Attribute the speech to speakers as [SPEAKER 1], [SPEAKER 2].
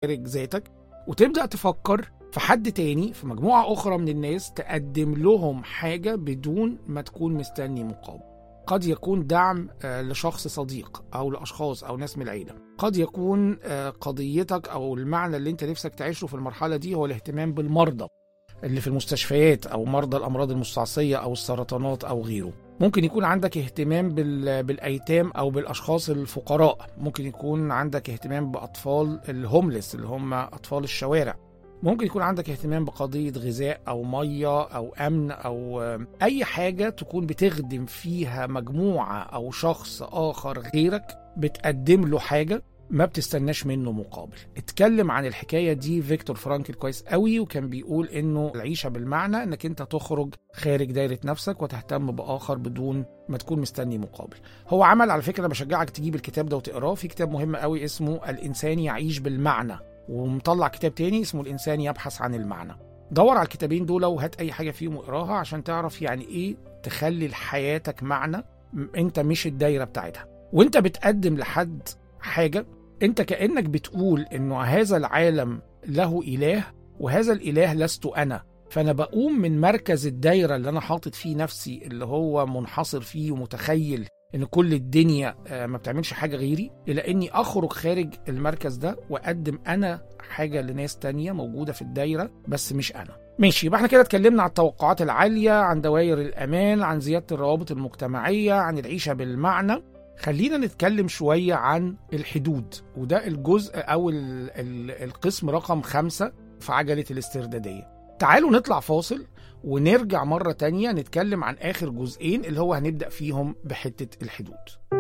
[SPEAKER 1] خارج ذاتك وتبدا تفكر في حد تاني في مجموعه اخرى من الناس تقدم لهم حاجه بدون ما تكون مستني مقابل قد يكون دعم آه، لشخص صديق او لاشخاص او ناس من العيله قد يكون آه، قضيتك او المعنى اللي انت نفسك تعيشه في المرحله دي هو الاهتمام بالمرضى اللي في المستشفيات او مرضى الامراض المستعصيه او السرطانات او غيره ممكن يكون عندك اهتمام بال... بالايتام او بالاشخاص الفقراء ممكن يكون عندك اهتمام باطفال الهوملس اللي هم اطفال الشوارع ممكن يكون عندك اهتمام بقضية غذاء أو مية أو أمن أو آه، أي حاجة تكون بتخدم فيها مجموعة أو شخص آخر غيرك بتقدم له حاجة ما بتستناش منه مقابل اتكلم عن الحكاية دي فيكتور فرانكل كويس قوي وكان بيقول انه العيشة بالمعنى انك انت تخرج خارج دايرة نفسك وتهتم بآخر بدون ما تكون مستني مقابل هو عمل على فكرة بشجعك تجيب الكتاب ده وتقراه في كتاب مهم قوي اسمه الإنسان يعيش بالمعنى ومطلع كتاب تاني اسمه الإنسان يبحث عن المعنى دور على الكتابين دول وهات أي حاجة فيهم واقراها عشان تعرف يعني إيه تخلي لحياتك معنى م- أنت مش الدايرة بتاعتها وأنت بتقدم لحد حاجة أنت كأنك بتقول إنه هذا العالم له إله وهذا الإله لست أنا فأنا بقوم من مركز الدايرة اللي أنا حاطط فيه نفسي اللي هو منحصر فيه ومتخيل ان كل الدنيا آه، ما بتعملش حاجه غيري الى اني اخرج خارج المركز ده واقدم انا حاجه لناس تانية موجوده في الدايره بس مش انا ماشي يبقى احنا كده اتكلمنا عن التوقعات العاليه عن دوائر الامان عن زياده الروابط المجتمعيه عن العيشه بالمعنى خلينا نتكلم شويه عن الحدود وده الجزء او ال- ال- القسم رقم خمسة في عجله الاسترداديه تعالوا نطلع فاصل ونرجع مرة تانية نتكلم عن آخر جزئين اللي هو هنبدأ فيهم بحتة الحدود